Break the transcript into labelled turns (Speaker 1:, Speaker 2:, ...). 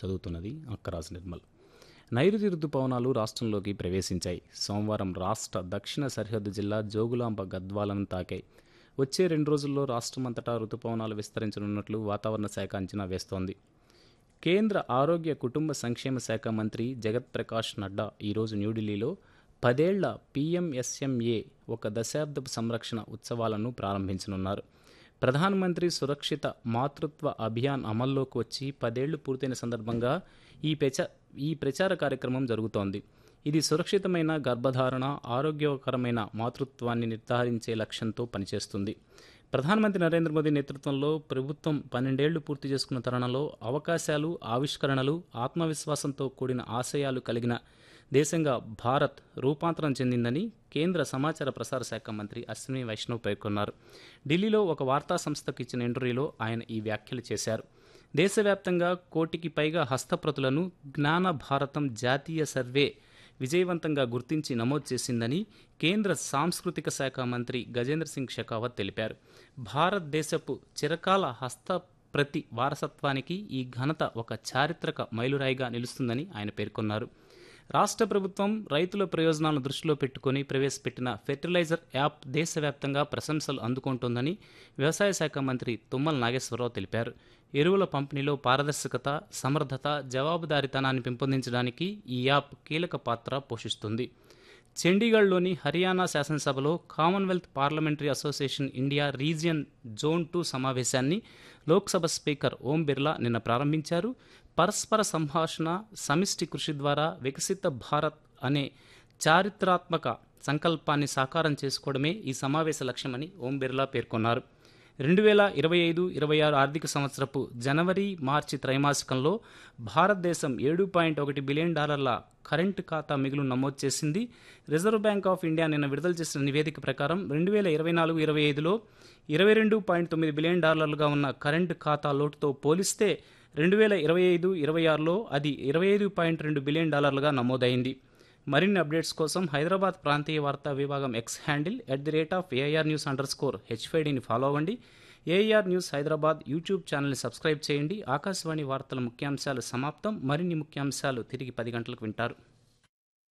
Speaker 1: చదువుతున్నది అక్కరాజ్ నిర్మల్ నైరుతి రుతుపవనాలు రాష్ట్రంలోకి ప్రవేశించాయి సోమవారం రాష్ట్ర దక్షిణ సరిహద్దు జిల్లా జోగులాంబ గద్వాలను తాకాయి వచ్చే రెండు రోజుల్లో రాష్ట్రమంతటా రుతుపవనాలు విస్తరించనున్నట్లు వాతావరణ శాఖ అంచనా వేస్తోంది కేంద్ర ఆరోగ్య కుటుంబ సంక్షేమ శాఖ మంత్రి జగత్ ప్రకాష్ నడ్డా ఈరోజు న్యూఢిల్లీలో పదేళ్ల పీఎంఎస్ఎంఏ ఒక దశాబ్దపు సంరక్షణ ఉత్సవాలను ప్రారంభించనున్నారు ప్రధానమంత్రి సురక్షిత మాతృత్వ అభియాన్ అమల్లోకి వచ్చి పదేళ్లు పూర్తయిన సందర్భంగా ఈ ప్రచ ఈ ప్రచార కార్యక్రమం జరుగుతోంది ఇది సురక్షితమైన గర్భధారణ ఆరోగ్యకరమైన మాతృత్వాన్ని నిర్ధారించే లక్ష్యంతో పనిచేస్తుంది ప్రధానమంత్రి నరేంద్ర మోదీ నేతృత్వంలో ప్రభుత్వం పన్నెండేళ్లు పూర్తి చేసుకున్న తరుణంలో అవకాశాలు ఆవిష్కరణలు ఆత్మవిశ్వాసంతో కూడిన ఆశయాలు కలిగిన దేశంగా భారత్ రూపాంతరం చెందిందని కేంద్ర సమాచార ప్రసార శాఖ మంత్రి అశ్విని వైష్ణవ్ పేర్కొన్నారు ఢిల్లీలో ఒక వార్తా సంస్థకు ఇచ్చిన ఇంటర్వ్యూలో ఆయన ఈ వ్యాఖ్యలు చేశారు దేశవ్యాప్తంగా కోటికి పైగా హస్తప్రతులను జ్ఞాన భారతం జాతీయ సర్వే విజయవంతంగా గుర్తించి నమోదు చేసిందని కేంద్ర సాంస్కృతిక శాఖ మంత్రి గజేంద్ర సింగ్ షెకావత్ తెలిపారు భారతదేశపు చిరకాల హస్త ప్రతి వారసత్వానికి ఈ ఘనత ఒక చారిత్రక మైలురాయిగా నిలుస్తుందని ఆయన పేర్కొన్నారు రాష్ట్ర ప్రభుత్వం రైతుల ప్రయోజనాలను దృష్టిలో పెట్టుకుని ప్రవేశపెట్టిన ఫెర్టిలైజర్ యాప్ దేశవ్యాప్తంగా ప్రశంసలు అందుకుంటోందని వ్యవసాయ శాఖ మంత్రి తుమ్మల నాగేశ్వరరావు తెలిపారు ఎరువుల పంపిణీలో పారదర్శకత సమర్థత జవాబుదారీతనాన్ని పెంపొందించడానికి ఈ యాప్ కీలక పాత్ర పోషిస్తుంది చండీగఢ్లోని హర్యానా శాసనసభలో Commonwealth parliamentary association India region zone two సమావేశాన్ని లోక్సభ స్పీకర్ ఓం బిర్లా నిన్న ప్రారంభించారు పరస్పర సంభాషణ సమిష్టి కృషి ద్వారా వికసిత భారత్ అనే చారిత్రాత్మక సంకల్పాన్ని సాకారం చేసుకోవడమే ఈ సమావేశ లక్ష్యమని ఓం బిర్లా పేర్కొన్నారు రెండు వేల ఇరవై ఐదు ఇరవై ఆరు ఆర్థిక సంవత్సరపు జనవరి మార్చి త్రైమాసికంలో భారతదేశం ఏడు పాయింట్ ఒకటి బిలియన్ డాలర్ల కరెంటు ఖాతా మిగులు నమోదు చేసింది రిజర్వ్ బ్యాంక్ ఆఫ్ ఇండియా నిన్న విడుదల చేసిన నివేదిక ప్రకారం రెండు వేల ఇరవై నాలుగు ఇరవై ఐదులో ఇరవై రెండు పాయింట్ తొమ్మిది బిలియన్ డాలర్లుగా ఉన్న కరెంటు ఖాతా లోటుతో పోలిస్తే రెండు వేల ఇరవై ఐదు ఇరవై ఆరులో అది ఇరవై ఐదు పాయింట్ రెండు బిలియన్ డాలర్లుగా నమోదైంది మరిన్ని అప్డేట్స్ కోసం హైదరాబాద్ ప్రాంతీయ వార్తా విభాగం X handle at the rate of AIR news under score హెచ్ఫైడిని ఫాలో అవ్వండి ఏఐఆర్ న్యూస్ హైదరాబాద్ యూట్యూబ్ ఛానల్ని సబ్స్క్రైబ్ చేయండి ఆకాశవాణి వార్తల ముఖ్యాంశాలు సమాప్తం మరిన్ని ముఖ్యాంశాలు తిరిగి పది గంటలకు వింటారు